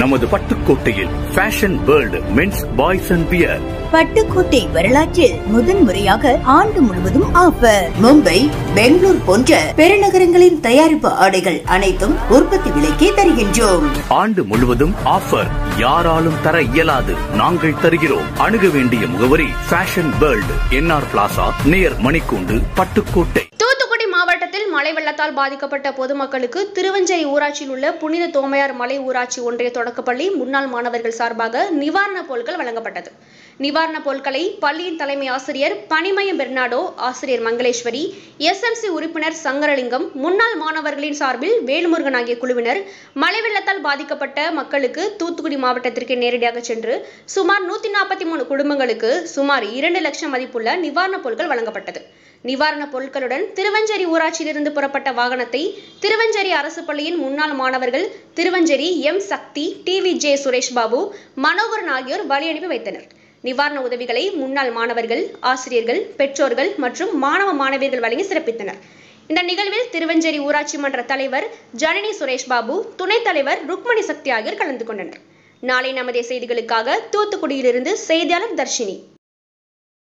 நமது பட்டுக்கோட்டையில் fashion world men's boys and beer Pattukkottai வரலாற்றில் முதன்முறையாக ஆண்டு முழுவதும் ஆஃபர் மும்பை பெங்களூர் போன்ற பெருநகரங்களின் தயாரிப்பு ஆடைகள் அனைத்தும் உற்பத்தி விலைக்கே தருகின்றோம் ஆண்டு முழுவதும் ஆஃபர் யாராலும் தர இயலாது நாங்கள் தருகிறோம் அணுக வேண்டிய முகவரி fashion world NR plaza near மணிக்கூண்டு பட்டுக்கோட்டை தூத்துக்குடி மாவட்டத்தில் மழை வெள்ளத்தால் பாதிக்கப்பட்ட பொதுமக்களுக்கு திருவஞ்சேரி ஊராட்சியில் உள்ள புனித தோமையார் மலை ஊராட்சி ஒன்றிய தொடக்கப்பள்ளி முன்னாள் மாணவர்கள் சார்பாக நிவாரணப் பொருட்கள் வழங்கப்பட்டது நிவாரணப் பொருட்களை பள்ளியின் தலைமை ஆசிரியர் பனிமயம் பெர்னாடோ ஆசிரியர் மங்களேஸ்வரி எஸ்எம்சி உறுப்பினர் சங்கரலிங்கம் முன்னாள் மாணவர்களின் சார்பில் வேல்முருகன் ஆகிய குழுவினர் மழை வெள்ளத்தால் பாதிக்கப்பட்ட மக்களுக்கு தூத்துக்குடி மாவட்டத்திற்கு நேரடியாக சென்று சுமார் நூத்தி நாற்பத்தி மூணு குடும்பங்களுக்கு சுமார் இரண்டு லட்சம் மதிப்புள்ள நிவாரணப் பொருட்கள் வழங்கப்பட்டது நிவாரணப் பொருட்களுடன் திருவஞ்சேரி ஊராட்சியிலிருந்து புறப்பட்ட வாகனத்தை திருவஞ்சேரி அரசு பள்ளியின் முன்னாள் மாணவர்கள் Thiruvancheri M Sakthi TV J Suresh Babu Manoharan ஆகியோர் வழி அனுப்பி வைத்தனர் நிவாரண உதவிகளை முன்னாள் மாணவர்கள் ஆசிரியர்கள் பெற்றோர்கள் மற்றும் மாணவ மாணவியர்கள் வழங்கி சிறப்பித்தனர் இந்த நிகழ்வில் திருவஞ்சேரி ஊராட்சி மன்ற தலைவர் ஜனனி சுரேஷ் பாபு துணைத் தலைவர் ருக்மணி சக்தி ஆகியோர் கலந்து கொண்டனர் நாளை நமது செய்திகளுக்காக தூத்துக்குடியிலிருந்து செய்தியாளர் தர்ஷினி